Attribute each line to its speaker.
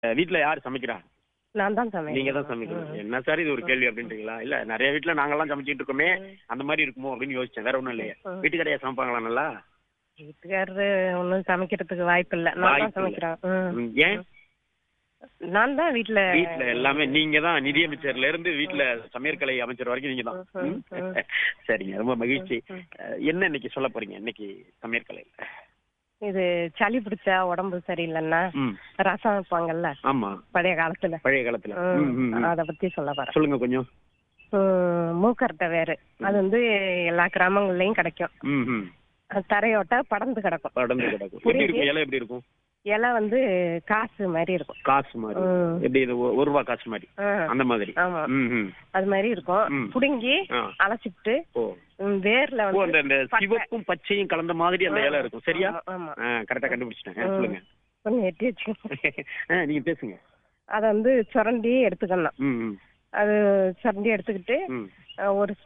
Speaker 1: அஹ் வீட்ல யார் சமைக்கிறா
Speaker 2: நான் தான் சமைக்கிறேன்
Speaker 1: நீங்க தான் சமைக்கணும் என்ன சார் இது ஒரு கேள்வி அப்படின்றீங்களா இல்ல நிறைய வீட்ல நாங்கெல்லாம் சமைச்சிட்டு இருக்கோமே அந்த மாதிரி இருக்குமோ அப்படின்னு யோசிச்சேன் வேற ஒண்ணும் இல்லையே
Speaker 2: ம்.
Speaker 1: வீட்டுக்கடையா சமைப்பாங்களா நல்லா
Speaker 2: வீட்டுக்காரரு ஒன்றும் சமைக்கிறதுக்கு வாய்ப்பு இல்லை நான்
Speaker 1: வாய்ப்பு
Speaker 2: தான் சமைக்கிறேன் ம்.
Speaker 1: ம், ஏன்
Speaker 2: நான் தான் வீட்டுல
Speaker 1: வீட்ல எல்லாமே நீங்க தான் நிதியமைச்சர்ல இருந்து வீட்ல சமையற்கலை அமைச்சர் வரைக்கும் நீங்க தான்
Speaker 2: ம், ம்.
Speaker 1: சரிங்க ரொம்ப மகிழ்ச்சி
Speaker 2: ம்.
Speaker 1: அஹ் என்ன இன்னைக்கு சொல்ல போறீங்க இன்னைக்கு சமையற்கலை
Speaker 2: இது சளி பிடிச்சா உடம்பு சரியில்லைன்னா
Speaker 1: ம்
Speaker 2: ரசம் வைப்பாங்கல்ல
Speaker 1: ஆமா
Speaker 2: பழைய காலத்துல
Speaker 1: பழைய காலத்துல
Speaker 2: ம்,
Speaker 1: ம், ம், ம்.
Speaker 2: அத பத்தி சொல்ல வரேன்
Speaker 1: சொல்லுங்க கொஞ்சம்
Speaker 2: ம், மூக்கரட்டை வேறு அது வந்து எல்லா கிராமங்கள்லயும் கிடைக்கும்
Speaker 1: ம் ம்
Speaker 2: அது தரையோட்ட படர்ந்து கிடக்கும்
Speaker 1: படர்ந்து கிடக்கும் எப்படி இருக்கும் இலை எப்படி இருக்கும்
Speaker 2: இலை வந்து காசு மாதிரி இருக்கும்
Speaker 1: காசு மாதிரி
Speaker 2: ம்.
Speaker 1: எப்படி இது ஒ- ஒரு ரூபா காசு மாதிரி
Speaker 2: ஆ,
Speaker 1: அந்த மாதிரி
Speaker 2: ஆமா
Speaker 1: ம் ம்
Speaker 2: அது மாதிரி இருக்கும்
Speaker 1: ம்.
Speaker 2: புடுங்கி
Speaker 1: ஆ.
Speaker 2: அலசிட்டு
Speaker 1: ஓ
Speaker 2: ம், வேர்ல
Speaker 1: ஓ அந்த
Speaker 2: வந்து
Speaker 1: அந்த
Speaker 2: பட்டை.
Speaker 1: சிவப்பும் பச்சையும் கலந்த மாதிரி அந்த இலை இருக்கும் சரியா
Speaker 2: ஆமா, ஆமா
Speaker 1: கரெக்டா கண்டுபிடிச்சிட்டேன் ஆ,
Speaker 2: ம்.
Speaker 1: சொல்லுங்க
Speaker 2: கொஞ்சம் எட்டி வச்சு
Speaker 1: ஆ, நீங்க பேசுங்க
Speaker 2: அதை வந்து சுரண்டி எடுத்துக்கணும்
Speaker 1: ம் ம்
Speaker 2: அது சுரண்டி எடுத்துக்கிட்டு
Speaker 1: ம்
Speaker 2: அஹ், ஒரு